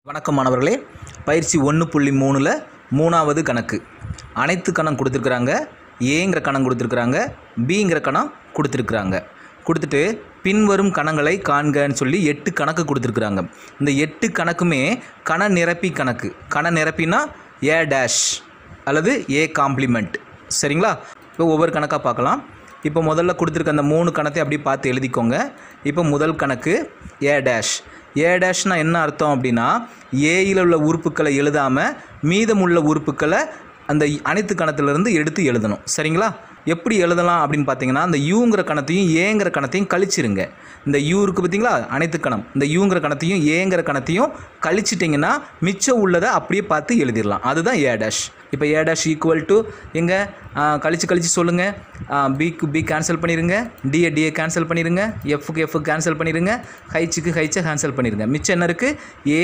வணக்கம் மாணவர்களே பயிற்சி ஒன்று புள்ளி மூணில் மூணாவது கணக்கு அனைத்து கணம் கொடுத்துருக்குறாங்க ஏங்கிற கணம் கொடுத்துருக்குறாங்க பிங்கிற கணம் கொடுத்துருக்குறாங்க கொடுத்துட்டு பின்வரும் கணங்களை காண்கன்னு சொல்லி எட்டு கணக்கு கொடுத்துருக்குறாங்க இந்த எட்டு கணக்குமே கண நிரப்பி கணக்கு கண நிரப்பினா ஏ டேஷ் அல்லது ஏ காம்ப்ளிமெண்ட் சரிங்களா இப்போ ஒவ்வொரு கணக்காக பார்க்கலாம் இப்போ முதல்ல கொடுத்துருக்க அந்த மூணு கணத்தை அப்படியே பார்த்து எழுதிக்கோங்க இப்போ முதல் கணக்கு ஏ டேஷ் ஏ டேஷ்னா என்ன அர்த்தம் அப்படின்னா ஏயில் உள்ள உறுப்புக்களை எழுதாமல் மீதமுள்ள உறுப்புக்களை அந்த அனைத்து கணத்திலிருந்து எடுத்து எழுதணும் சரிங்களா எப்படி எழுதலாம் அப்படின்னு பார்த்தீங்கன்னா அந்த யூங்கிற கணத்தையும் ஏங்கிற கணத்தையும் கழிச்சிருங்க இந்த யூ இருக்குது பார்த்தீங்களா அனைத்து கணம் இந்த யூங்கிற கணத்தையும் ஏங்கிற கணத்தையும் கழிச்சிட்டிங்கன்னா மிச்சம் உள்ளதை அப்படியே பார்த்து எழுதிடலாம் அதுதான் ஏ டேஷ் இப்போ ஏ டேஷ் ஈக்குவல் டு எங்கே கழிச்சு கழிச்சு சொல்லுங்கள் பிக்கு பி கேன்சல் பண்ணிடுங்க டிஏ டிஏ கேன்சல் பண்ணிடுங்க எஃப்க்கு எஃப் கேன்சல் பண்ணிடுங்க ஹைச்சுக்கு ஹைச்சை கேன்சல் பண்ணிடுங்க மிச்சம் என்ன இருக்குது ஏ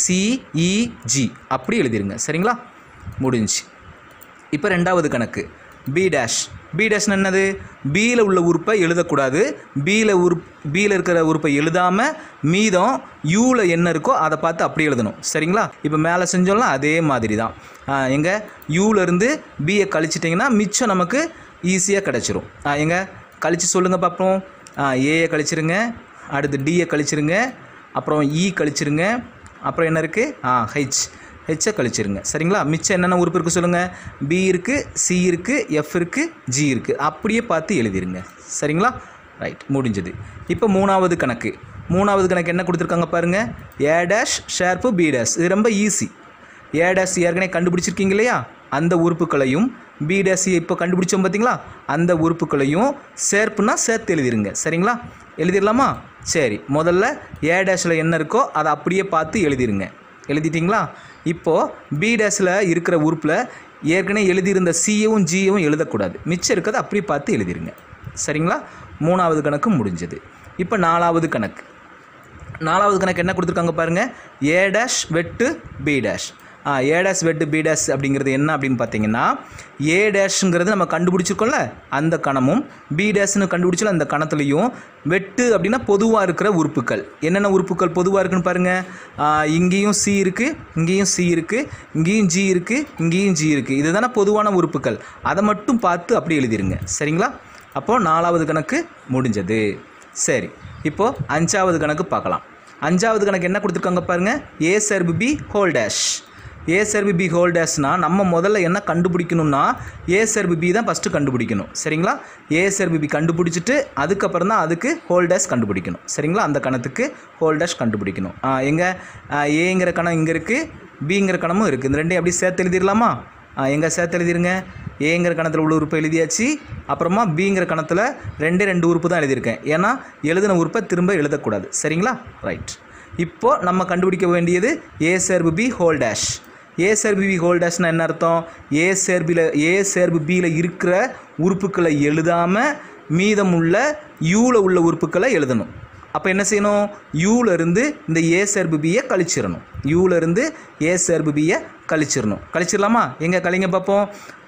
சிஇஜி அப்படி எழுதிருங்க சரிங்களா முடிஞ்சு இப்போ ரெண்டாவது கணக்கு பி டேஷ் பி டேஷ்னு என்னது பியில் உள்ள உறுப்பை எழுதக்கூடாது பியில் உறுப் பியில் இருக்கிற உறுப்பை எழுதாமல் மீதம் யூவில் என்ன இருக்கோ அதை பார்த்து அப்படி எழுதணும் சரிங்களா இப்போ மேலே செஞ்சோம்னா அதே மாதிரி தான் எங்கே யூலேருந்து பியை கழிச்சிட்டிங்கன்னா மிச்சம் நமக்கு ஈஸியாக கிடச்சிரும் எங்க கழிச்சு சொல்லுங்கள் பார்ப்போம் ஏயை கழிச்சிருங்க அடுத்து டியை கழிச்சிருங்க அப்புறம் இ கழிச்சிருங்க அப்புறம் என்ன இருக்குது ஆ ஹெச் ஹெச்சை கழிச்சிருங்க சரிங்களா மிச்சம் என்னென்ன உறுப்பு இருக்குது சொல்லுங்கள் பி இருக்குது சி இருக்குது எஃப் இருக்குது ஜி இருக்குது அப்படியே பார்த்து எழுதிருங்க சரிங்களா ரைட் முடிஞ்சது இப்போ மூணாவது கணக்கு மூணாவது கணக்கு என்ன கொடுத்துருக்காங்க பாருங்கள் ஏ டேஷ் ஷேர்ப்பு பி டேஷ் இது ரொம்ப ஈஸி ஏ டேஷ் ஏற்கனவே கண்டுபிடிச்சிருக்கீங்க இல்லையா அந்த உறுப்புகளையும் பி டேஷ் இப்போ கண்டுபிடிச்சோம் பார்த்தீங்களா அந்த உறுப்புகளையும் சேர்ப்புனா சேர்த்து எழுதிருங்க சரிங்களா எழுதிடலாமா சரி முதல்ல ஏ டேஷில் என்ன இருக்கோ அதை அப்படியே பார்த்து எழுதிருங்க எழுதிட்டிங்களா இப்போது பி டேஷில் இருக்கிற உறுப்பில் ஏற்கனவே எழுதியிருந்த சியவும் ஜியவும் எழுதக்கூடாது மிச்சம் இருக்கிறத அப்படியே பார்த்து எழுதிருங்க சரிங்களா மூணாவது கணக்கு முடிஞ்சது இப்போ நாலாவது கணக்கு நாலாவது கணக்கு என்ன கொடுத்துருக்காங்க பாருங்கள் ஏ டேஷ் வெட்டு பி டேஷ் ஆ ஏ டேஷ் வெட்டு பி டேஷ் அப்படிங்கிறது என்ன அப்படின்னு பார்த்தீங்கன்னா ஏ டேஷ்ங்கிறது நம்ம கண்டுபிடிச்சிருக்கோம்ல அந்த கணமும் பி டேஷ்னு கண்டுபிடிச்சல அந்த கணத்துலையும் வெட்டு அப்படின்னா பொதுவாக இருக்கிற உறுப்புகள் என்னென்ன உறுப்புகள் பொதுவாக இருக்குன்னு பாருங்கள் இங்கேயும் சி இருக்குது இங்கேயும் சி இருக்குது இங்கேயும் ஜி இருக்குது இங்கேயும் ஜி இருக்குது இதுதானே பொதுவான உறுப்புகள் அதை மட்டும் பார்த்து அப்படி எழுதிருங்க சரிங்களா அப்போது நாலாவது கணக்கு முடிஞ்சது சரி இப்போது அஞ்சாவது கணக்கு பார்க்கலாம் அஞ்சாவது கணக்கு என்ன கொடுத்துருக்காங்க பாருங்கள் ஏ சர்பு பி ஹோல் டேஷ் ஏ சர்பு பி ஹோல் டேஷ்னால் நம்ம முதல்ல என்ன கண்டுபிடிக்கணும்னா ஏ சர்பு பி தான் ஃபஸ்ட்டு கண்டுபிடிக்கணும் சரிங்களா ஏ சர்பு பி கண்டுபிடிச்சிட்டு அதுக்கப்புறம் தான் அதுக்கு ஹோல் டேஷ் கண்டுபிடிக்கணும் சரிங்களா அந்த கணத்துக்கு ஹோல் டேஷ் கண்டுபிடிக்கணும் எங்கே ஏங்கிற கணம் இங்கே இருக்குது பிங்கிற கணமும் இருக்குது இந்த ரெண்டையும் அப்படியே சேர்த்து எழுதிடலாமா எங்கே சேர்த்து எழுதிருங்க ஏங்கிற கணத்தில் உள்ள உறுப்பை எழுதியாச்சு அப்புறமா பிங்கிற கணத்தில் ரெண்டே ரெண்டு உறுப்பு தான் எழுதியிருக்கேன் ஏன்னா எழுதின உறுப்பை திரும்ப எழுதக்கூடாது சரிங்களா ரைட் இப்போது நம்ம கண்டுபிடிக்க வேண்டியது ஏ சேர்பு பி ஹோல் டேஷ் ஏ சேர்பு பி ஹோல் டேஷ்னா என்ன அர்த்தம் ஏ சேர்பியில் ஏ சேர்பு பியில் இருக்கிற உறுப்புக்களை எழுதாமல் மீதமுள்ள யூவில் உள்ள உறுப்புக்களை எழுதணும் அப்போ என்ன செய்யணும் யூலேருந்து இந்த ஏ சேர்பு பியை கழிச்சிடணும் யூலேருந்து ஏ சேர்பு பியை கழிச்சிடணும் கழிச்சிடலாமா எங்கே கழிங்க பார்ப்போம்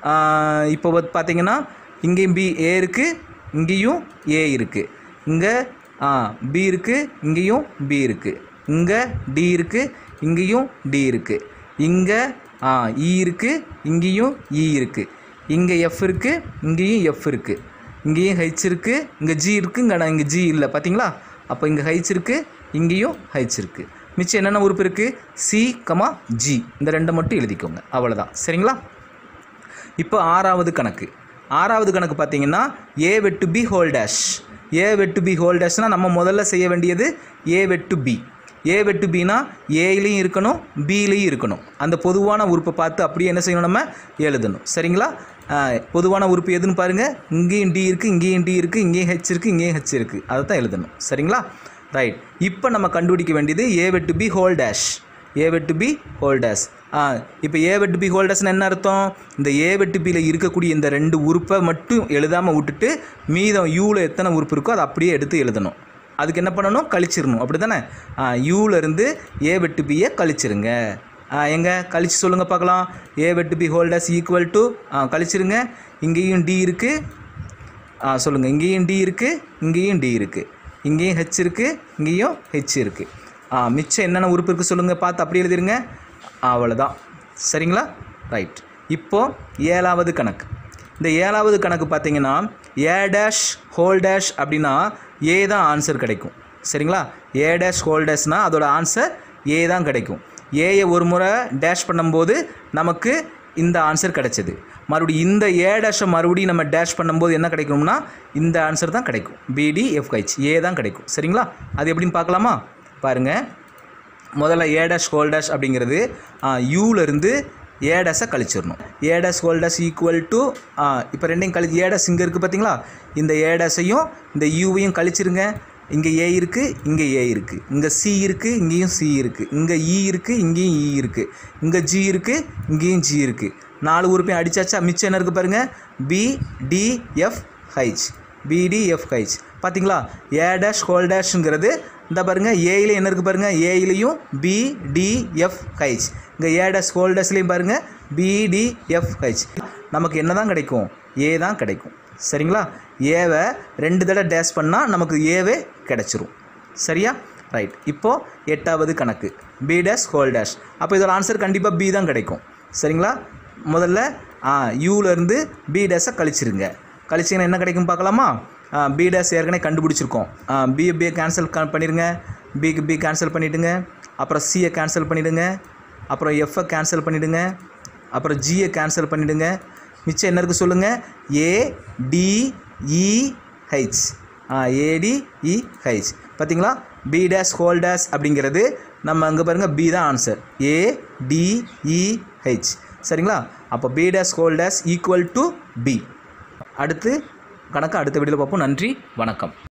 இப்போ வந்து பார்த்தீங்கன்னா இங்கேயும் பி ஏ இருக்குது இங்கேயும் ஏ இருக்குது இங்கே பி இருக்குது இங்கேயும் பி இருக்குது இங்கே டி இருக்குது இங்கேயும் டி இருக்குது இங்கே இ இருக்குது இங்கேயும் இ இருக்குது இங்கே எஃப் இருக்குது இங்கேயும் எஃப் இருக்குது இங்கேயும் ஹெச் இருக்குது இங்கே ஜி இருக்குது இங்கே இங்கே ஜி இல்லை பார்த்தீங்களா அப்போ இங்கே ஹைச் இருக்குது இங்கேயும் ஹைச் இருக்குது மிச்சம் என்னென்ன உறுப்பு இருக்குது சி கமா ஜி இந்த ரெண்டை மட்டும் எழுதிக்கோங்க அவ்வளோதான் சரிங்களா இப்போ ஆறாவது கணக்கு ஆறாவது கணக்கு பார்த்தீங்கன்னா ஏ வெட்டு பி ஹோல் டேஷ் ஏ வெட்டு பி ஹோல் டேஷ்னால் நம்ம முதல்ல செய்ய வேண்டியது ஏ வெட்டு பி ஏ வெட்டு பினா ஏலையும் இருக்கணும் பிலையும் இருக்கணும் அந்த பொதுவான உறுப்பை பார்த்து அப்படியே என்ன செய்யணும் நம்ம எழுதணும் சரிங்களா பொதுவான உறுப்பு எதுன்னு பாருங்கள் இங்கேயும் டி இருக்குது இங்கேயும் டி இருக்குது இங்கேயும் ஹெச் இருக்குது இங்கேயும் ஹெச் இருக்குது அதை தான் எழுதணும் சரிங்களா ரைட் இப்போ நம்ம கண்டுபிடிக்க வேண்டியது ஏ வெட்டு பி ஹோல் டேஷ் ஏ வெட்டு பி ஹோல் டேஷ் ஆ இப்போ ஏ வெட்டு பி ஹோல் டேஷ்னு என்ன அர்த்தம் இந்த ஏ வெட்டு பியில் இருக்கக்கூடிய இந்த ரெண்டு உறுப்பை மட்டும் எழுதாமல் விட்டுட்டு மீதம் யூவில் எத்தனை உறுப்பு இருக்கோ அதை அப்படியே எடுத்து எழுதணும் அதுக்கு என்ன பண்ணணும் கழிச்சிடணும் அப்படி தானே யூலேருந்து ஏ வெட்டு பியை கழிச்சிருங்க எங்கே கழிச்சு சொல்லுங்கள் பார்க்கலாம் ஏ வெட்டு பி ஹோல்டர்ஸ் ஈக்குவல் டு கழிச்சிருங்க இங்கேயும் டி இருக்குது சொல்லுங்கள் இங்கேயும் டி இருக்குது இங்கேயும் டி இருக்குது இங்கேயும் ஹெச் இருக்குது இங்கேயும் ஹெச் இருக்குது ஆ மிச்சம் என்னென்ன உறுப்பு இருக்குது சொல்லுங்கள் பார்த்து அப்படி எழுதிருங்க அவ்வளோதான் சரிங்களா ரைட் இப்போது ஏழாவது கணக்கு இந்த ஏழாவது கணக்கு பார்த்தீங்கன்னா ஏ டேஷ் ஹோல் டேஷ் அப்படின்னா ஏ தான் ஆன்சர் கிடைக்கும் சரிங்களா ஏ டேஷ் ஹோல் டேஷ்னால் அதோட ஆன்சர் ஏ தான் கிடைக்கும் ஏயை ஒரு முறை டேஷ் பண்ணும்போது நமக்கு இந்த ஆன்சர் கிடைச்சது மறுபடியும் இந்த ஏ டேஷை மறுபடியும் நம்ம டேஷ் பண்ணும்போது என்ன கிடைக்கும்னா இந்த ஆன்சர் தான் கிடைக்கும் பிடி எஃப்ஹெச் ஏ தான் கிடைக்கும் சரிங்களா அது எப்படின்னு பார்க்கலாமா பாருங்கள் முதல்ல ஏ டேஷ் ஹோல் டேஷ் அப்படிங்கிறது யூலேருந்து ஏ டேஷை கழிச்சிடணும் A dash whole dash equal to இப்போ ரெண்டையும் கழிச்சு ஏ டேஷ் இங்கே இருக்குது பார்த்தீங்களா இந்த ஏ டேஷையும் இந்த யூவையும் கழிச்சிருங்க இங்கே ஏ இருக்குது இங்கே ஏ இருக்குது இங்கே சி இருக்குது இங்கேயும் சி இருக்குது இங்கே இ இருக்குது இங்கேயும் இ இருக்குது இங்கே ஜி இருக்குது இங்கேயும் ஜி இருக்குது நாலு உறுப்பையும் அடிச்சாச்சா மிச்சம் என்ன இருக்குது பாருங்கள் B D F H BDFH பார்த்தீங்களா ஏ டேஷ் ஹோல் டேஷ்ங்கிறது இந்த பாருங்கள் ஏயில் என்ன இருக்குது பாருங்கள் ஏயிலையும் பிடிஎஃப்ஹைச் இங்கே ஏ டேஷ் ஹோல் டேஷ்லேயும் பாருங்கள் பிடிஎஃப்ஹைச் நமக்கு என்ன தான் கிடைக்கும் ஏ தான் கிடைக்கும் சரிங்களா ஏவை ரெண்டு தடவை டேஷ் பண்ணால் நமக்கு ஏவே கிடைச்சிரும் சரியா ரைட் இப்போது எட்டாவது கணக்கு பி டேஷ் ஹோல் டேஷ் அப்போ இதோட ஆன்சர் கண்டிப்பாக பி தான் கிடைக்கும் சரிங்களா முதல்ல யூலேருந்து பி டேஷை கழிச்சிருங்க கழிச்சிங்கன்னா என்ன கிடைக்கும் பார்க்கலாமா பி டேஸ் ஏற்கனவே கண்டுபிடிச்சிருக்கோம் பி பியை கேன்சல் பண்ணிடுங்க பிக்கு பி கேன்சல் பண்ணிவிடுங்க அப்புறம் சியை கேன்சல் பண்ணிவிடுங்க அப்புறம் எஃப்ஐ கேன்சல் பண்ணிவிடுங்க அப்புறம் ஜியை கேன்சல் பண்ணிவிடுங்க மிச்சம் என்ன இருக்குது சொல்லுங்கள் A D E H ADE H பார்த்தீங்களா பி டேஷ் ஹோல் டேஷ் அப்படிங்கிறது நம்ம அங்கே பாருங்கள் பி தான் ஆன்சர் ஏ டிஇ ஹெச் சரிங்களா அப்போ B dash whole dash equal to B அடுத்து கணக்கு அடுத்த வீடியோவில் பார்ப்போம் நன்றி வணக்கம்